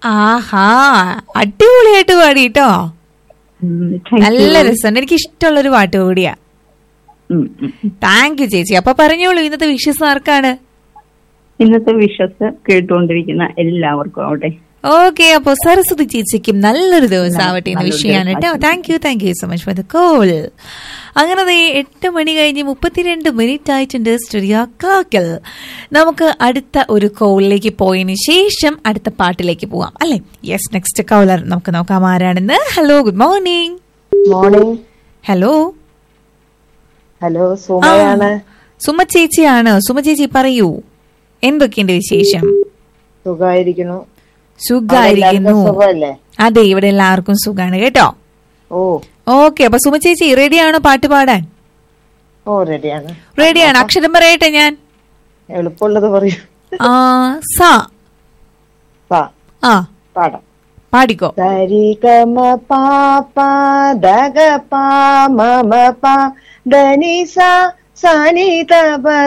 ആഹാ അടിപൊളിയായിട്ട് പാടി കേട്ടോ ഉം, thank നല്ല you. രസമുണ്ട് എനിക്ക് ഇഷ്ടമുള്ളൊരു പാട്ട് കൂടിയാ ഉം, ഉം. താങ്ക് യു ചേച്ചി അപ്പൊ പറഞ്ഞോളൂ ഇന്നത്തെ വിഷസ് ആർക്കാണ് ഇന്നത്തെ വിഷസ് കേട്ടുകൊണ്ടിരിക്കുന്ന എല്ലാവർക്കും ആവട്ടെ ഓക്കെ അപ്പൊ സരസ്വതി ചേച്ചിക്കും നല്ലൊരു ദിവസം ആവട്ടെ എന്ന് നല്ലൊരു വിഷയമാണ് കേട്ടോ ദിവസം. Thank you thank you so much for the call അങ്ങനെ ദേ എട്ട് മണി കഴിഞ്ഞ് മുപ്പത്തിരണ്ട് മിനിറ്റ് ആയിട്ടുണ്ട് സ്റ്റുഡിയോ കാക്കൽ നമുക്ക് അടുത്ത ഒരു കോളിലേക്ക് പോയതിന് ശേഷം അടുത്ത പാട്ടിലേക്ക് പോവാം അല്ലെ യെസ് നെക്സ്റ്റ് കോളർ നമുക്ക് നോക്കാം ആരാണെന്ന് hello good morning morning hello hello സുമയാണ് സുമ ചേച്ചിയാണ് സുമ ചേച്ചി പറയൂ എന്തൊക്കെയുണ്ട് വിശേഷം സുഖമായിരിക്കുന്നു സുഖായിരിക്കുന്നു സുഖമല്ലേ അതെ ഇവിടെ എല്ലാവർക്കും സുഖാണ് കേട്ടോ ഓ ഓക്കെ അപ്പൊ സുമ ചേച്ചി റെഡിയാണോ പാട്ട് പാടാൻ ഓ റെഡിയാണ് റെഡിയാണ് അക്ഷരം പറയട്ടെ ഞാൻ എളുപ്പമുള്ളത് പറയൂ ആ സ പാ ആ പാടാം പാടിക്കോ സരി ഗമ പാപ ദഗ പാ മമ പാ ധനി സ സനി തപ